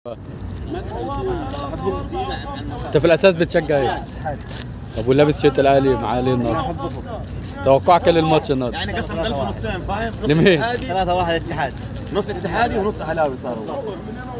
انت في الاساس بتشجع ايه؟ طب ولابس شيرت الاهلي مع علي النهارده توقعك للماتش النهارده يعني قسم قلبه نصين فاهم؟ نص لمين؟ اتحادي 3 1 اتحاد نص اتحادي ونص اهلاوي صاروا